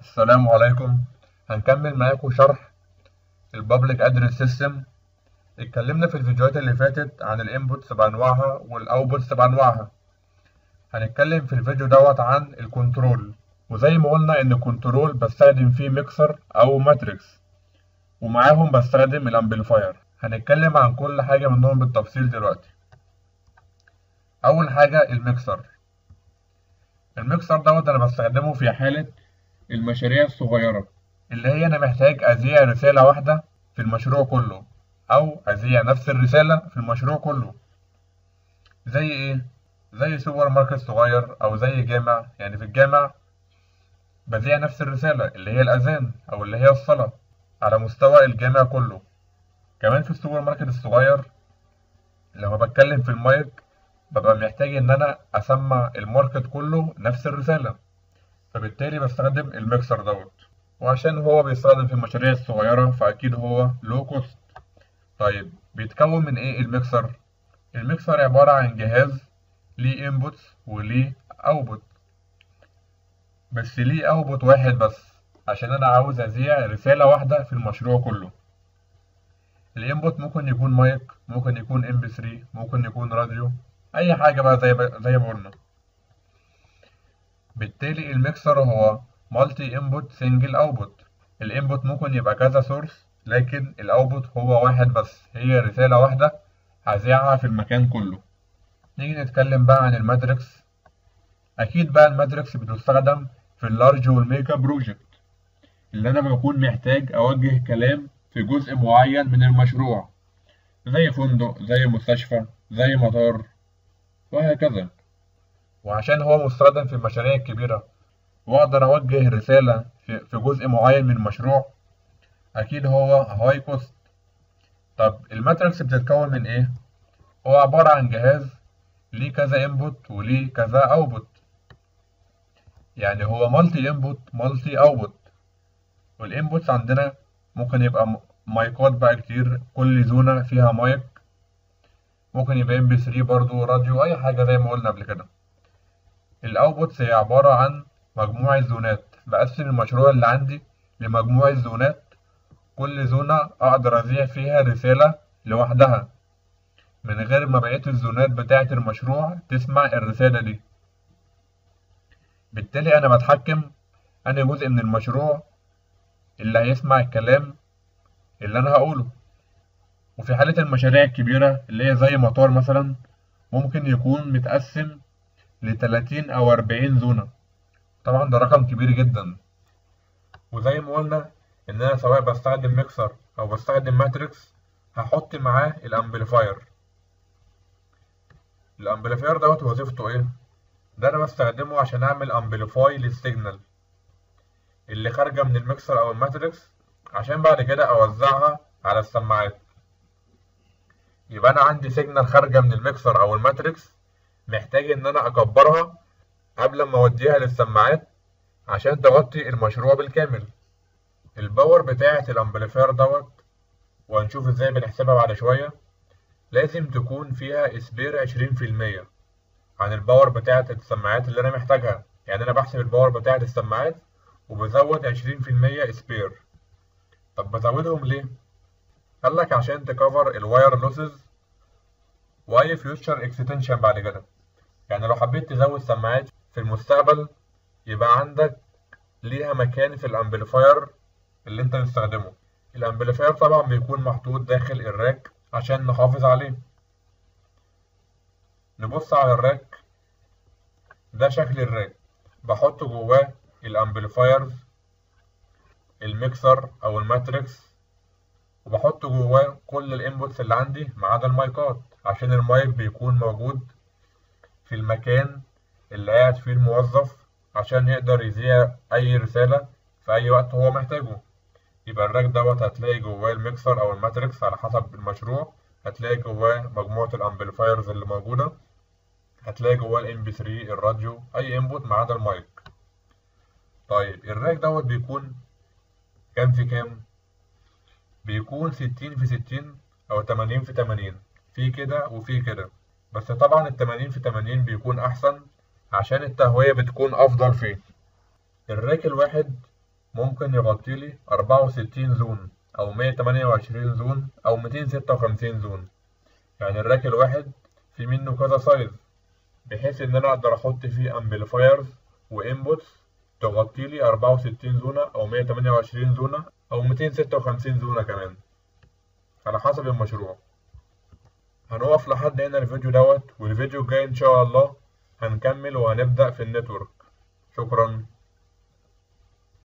السلام عليكم هنكمل معاكم شرح البابليك ادرس سيستم اتكلمنا في الفيديوهات اللي فاتت عن الانبوتس بانواعها والاوتبوتس بانواعها هنتكلم في الفيديو دوت عن الكنترول وزي ما قلنا ان الكنترول بستخدم فيه ميكسر او ماتريكس ومعاهم بستخدم الامبليفاير هنتكلم عن كل حاجة منهم بالتفصيل دلوقتي اول حاجة الميكسر الميكسر دوت انا بستخدمه في حالة المشاريع الصغيرة اللي هي أنا محتاج أذيع رسالة واحدة في المشروع كله أو أذيع نفس الرسالة في المشروع كله زي إيه؟ زي سوبر ماركت صغير أو زي جامع يعني في الجامع بذيع نفس الرسالة اللي هي الأذان أو اللي هي الصلاة على مستوى الجامع كله كمان في السوبر ماركت الصغير لما بتكلم في المايك ببقى محتاج إن أنا أسمع الماركت كله نفس الرسالة فبالتالي بستخدم الميكسر دوت وعشان هو بيستخدم في المشاريع الصغيرة فأكيد هو لو كوست طيب بيتكون من إيه الميكسر؟ الميكسر عبارة عن جهاز ليه انبوتس وليه اوتبوت بس ليه اوتبوت واحد بس عشان أنا عاوز أذيع رسالة واحدة في المشروع كله الانبوت ممكن يكون مايك ممكن يكون ام بي 3 ممكن يكون راديو أي حاجة بقى زي زي ما قلنا بالتالي الميكسر هو مالتي انبوت سنجل اوتبوت الانبوت ممكن يبقى كذا سورس لكن الاوتبوت هو واحد بس هي رسالة واحدة هذيعها في المكان كله نيجي نتكلم بقى عن الماتريكس اكيد بقى الماتريكس بتستخدم في اللارج والميجا بروجكت اللي انا بكون محتاج اوجه كلام في جزء معين من المشروع زي فندق زي مستشفى زي مطار وهكذا وعشان هو مستخدم في المشاريع الكبيرة وأقدر أوجه رسالة في جزء معين من المشروع أكيد هو هاي كوست طب الماتريكس بتتكون من إيه؟ هو عبارة عن جهاز ليه كذا انبوت وليه كذا اوتبوت يعني هو مالتي انبوت مالتي اوتبوت والانبوتس عندنا ممكن يبقى مايكات بقى كتير كل زونة فيها مايك ممكن يبقى ام بي 3 برضه راديو اي حاجة زي ما قلنا قبل كده الاوتبوتس هي عبارة عن مجموعة زونات بقسم المشروع اللي عندي لمجموعة زونات كل زونة أقدر أذيع فيها رسالة لوحدها من غير ما بقية الزونات بتاعة المشروع تسمع الرسالة دي بالتالي أنا بتحكم أنا جزء من المشروع اللي هيسمع الكلام اللي أنا هقوله وفي حالة المشاريع الكبيرة اللي هي زي مطار مثلا ممكن يكون متقسم لتلاتين أو أربعين زونة طبعا ده رقم كبير جدا وزي ما قلنا إن أنا سواء بستخدم ميكسر أو بستخدم ماتريكس هحط معاه الأمبليفاير الأمبليفاير دوت وظيفته إيه؟ ده أنا بستخدمه عشان أعمل أمبليفاي للسيجنال اللي خارجة من الميكسر أو الماتريكس عشان بعد كده أوزعها على السماعات يبقى أنا عندي سيجنال خارجة من الميكسر أو الماتريكس محتاج إن أنا أكبرها قبل ما أوديها للسماعات عشان تغطي المشروع بالكامل الباور بتاعة الأمبليفاير دوت وهنشوف إزاي بنحسبها بعد شوية لازم تكون فيها سبير عشرين في المية عن الباور بتاعة السماعات اللي أنا محتاجها يعني أنا بحسب الباور بتاعة السماعات وبزود عشرين في المية سبير طب بزودهم ليه؟ قالك عشان تكفر الواير لوسز واي فيوتشر اكستنشن بعد كده يعني لو حبيت تزود سماعات في المستقبل يبقى عندك ليها مكان في الامبليفاير اللي انت بتستخدمه الامبليفاير طبعا بيكون محطوط داخل الراك عشان نحافظ عليه نبص على الراك ده شكل الراك بحط جواه الامبليفايرز الميكسر او الماتريكس وبحط جواه كل الانبوتس اللي عندي ما عدا المايكات عشان المايك بيكون موجود في المكان اللي قاعد فيه الموظف عشان يقدر يذيع أي رسالة في أي وقت هو محتاجه يبقى الراك دوت هتلاقي جواه الميكسر أو الماتريكس على حسب المشروع هتلاقي جواه مجموعة الأمبليفايرز اللي موجودة هتلاقي جواه الام بي 3 الراديو أي انبوت ما عدا المايك طيب الراك دوت بيكون كام في كام؟ بيكون ستين في ستين أو تمانين في تمانين في كده وفي كده بس طبعا التمانين في تمانين بيكون أحسن عشان التهوية بتكون أفضل فيه الراك الواحد ممكن يغطي لي 64 زون أو 128 زون أو 256 زون يعني الراك الواحد في منه كذا سايز بحيث إن أنا أقدر أحط فيه أمبليفايرز وإنبوتس تغطي لي 64 زونة أو 128 زونة أو 256 زونة كمان على حسب المشروع هنقف لحد هنا الفيديو دوت والفيديو الجاي إن شاء الله هنكمل وهنبدأ في النتورك شكرا